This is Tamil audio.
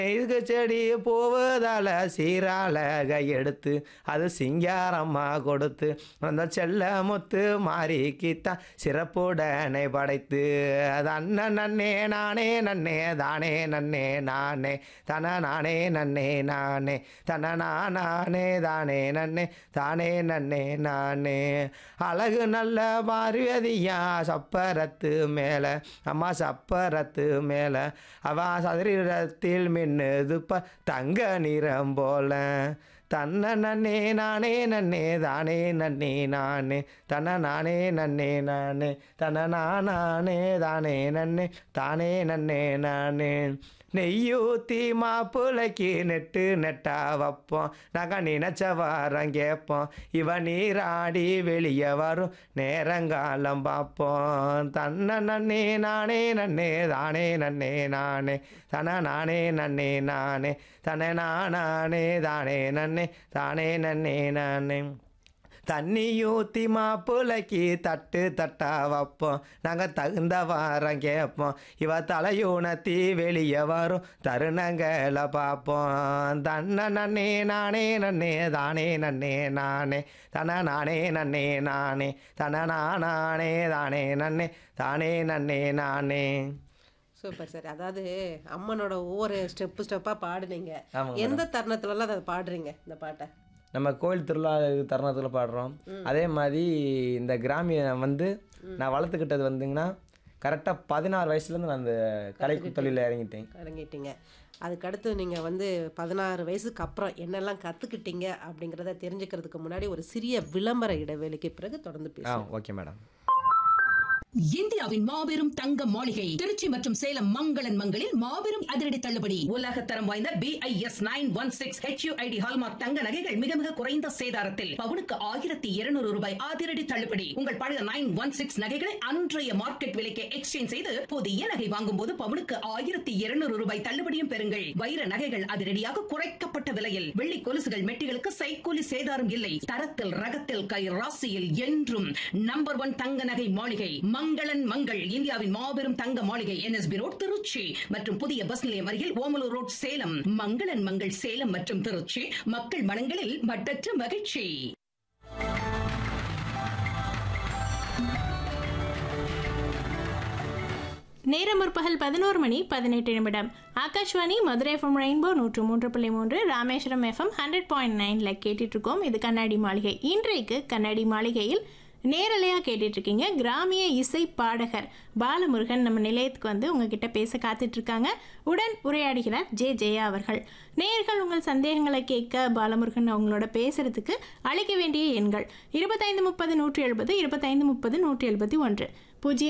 இதுக்கு செடி போவதால சீராளக எடுத்து அது சிங்காரம்மா கொடுத்து அந்த செல்ல முத்து மாறிக்கித்தான் சிறப்புடனை படைத்து அது அண்ணன் நன்னே நானே நன்னே தானே நன்னே நானே தன நானே நன்னே நானே தன நானே தானே நன்னே தானே நன்னே நானே அழகு நல்ல பார்வதியா சப்பரத்து மேலே அம்மா சப்பரத்து மேலே அவ சதுரத்தில் மின்னுது ப தங்க நிறம் போல தன்ன நன்னே நானே நன்னே தானே நன்னே நானே தன நானே நன்னே நானே தன நானே தானே நன்னே தானே நன்னே நானே நெய்யூத்தி மாப்பிள்ளைக்கு நெட்டு நெட்டா வைப்போம் நாங்கள் நினச்ச வாரம் கேட்போம் இவ நீராடி வெளியே வரும் நேரங்காலம் பார்ப்போம் தன்ன நன்னே நானே நன்னே தானே நன்னே நானே தன நானே நன்னே நானே தன நானே தானே நன்னே தானே நன்னே நானே தண்ணி ஊற்றி மாப்பிள்ளைக்கு தட்டு தட்டா வைப்போம் நாங்கள் தகுந்த வாரம் கேட்போம் இவ தலையூனத்தி வெளியே வரும் தருணங்களை பார்ப்போம் தன்ன நன்னே நானே நன்னே தானே நன்னே நானே தன நானே நன்னே நானே தன நானே தானே நன்னே தானே நன்னே நானே சூப்பர் சார் அதாவது அம்மனோட ஒவ்வொரு ஸ்டெப்பு ஸ்டெப்பாக பாடுனீங்க ஆமாங்க எந்த தருணத்துலலாம் அதை பாடுறீங்க இந்த பாட்டை நம்ம கோயில் திருவிழா தருணத்தில் பாடுறோம் அதே மாதிரி இந்த கிராமிய வந்து நான் வளர்த்துக்கிட்டது வந்துங்கன்னா கரெக்டாக பதினாறு வயசுலேருந்து நான் அந்த கலை தொழிலில் இறங்கிட்டேன் இறங்கிட்டீங்க அதுக்கடுத்து நீங்கள் வந்து பதினாறு வயசுக்கு அப்புறம் என்னெல்லாம் கற்றுக்கிட்டீங்க அப்படிங்கிறத தெரிஞ்சுக்கிறதுக்கு முன்னாடி ஒரு சிறிய விளம்பர இடைவேளைக்கு பிறகு தொடர்ந்து ஆ பேசுவோம் ஓகே மேடம் இந்தியாவின் மாபெரும் தங்க மாளிகை திருச்சி மற்றும் சேலம் மங்களன் மங்களில் மாபெரும் அதிரடி தள்ளுபடி உலக தரம் வாய்ந்த BIS nine one six HUID hallmark தங்க நகைகள் மிக மிக குறைந்த சேதாரத்தில் பவுனுக்கு ஆயிரத்தி இருநூறு ரூபாய் அதிரடி தள்ளுபடி உங்கள் பழைய நைன் ஒன் சிக்ஸ் நகைகளை அன்றைய மார்க்கெட் விலைக்கு எக்ஸ்சேஞ்ச் செய்து புதிய நகை வாங்கும் போது பவுனுக்கு ஆயிரத்தி இருநூறு ரூபாய் தள்ளுபடியும் பெறுங்கள் வைர நகைகள் அதிரடியாக குறைக்கப்பட்ட விலையில் வெள்ளி கொலுசுகள் மெட்டிகளுக்கு சைக்கூலி சேதாரம் இல்லை தரத்தில் ரகத்தில் கை ராசியில் என்றும் நம்பர் ஒன் தங்க நகை மாளிகை மங்களன் மங்கள் இந்தியாவின் மாபெரும் தங்க மாளிகை என்எஸ்பி ரோட் திருச்சி மற்றும் புதிய பஸ் நிலையம் அருகில் ஓமலூர் ரோட் சேலம் மங்களன் மங்கள் சேலம் மற்றும் திருச்சி மக்கள் மனங்களில் மட்டற்ற மகிழ்ச்சி நேரம் முற்பகல் பதினோரு மணி பதினெட்டு நிமிடம் ஆகாஷ்வாணி மதுரை எஃப்எம் ரெயின்போ நூற்று மூன்று புள்ளி மூன்று ராமேஸ்வரம் எஃப்எம் ஹண்ட்ரட் பாயிண்ட் நைனில் கேட்டுட்ருக்கோம் இது கண்ணாடி மாளிகை இன்றைக்கு கண்ணாடி மாளிகையில் நேரலையாக கேட்டுட்ருக்கீங்க கிராமிய இசை பாடகர் பாலமுருகன் நம்ம நிலையத்துக்கு வந்து உங்ககிட்ட பேச காத்துட்ருக்காங்க உடன் உரையாடுகிறார் ஜே ஜெயா அவர்கள் நேர்கள் உங்கள் சந்தேகங்களை கேட்க பாலமுருகன் அவங்களோட பேசுறதுக்கு அழைக்க வேண்டிய எண்கள் இருபத்தைந்து முப்பது நூற்றி எழுபது இருபத்தைந்து முப்பது நூற்றி எழுபத்தி ஒன்று பூஜ்ஜியம்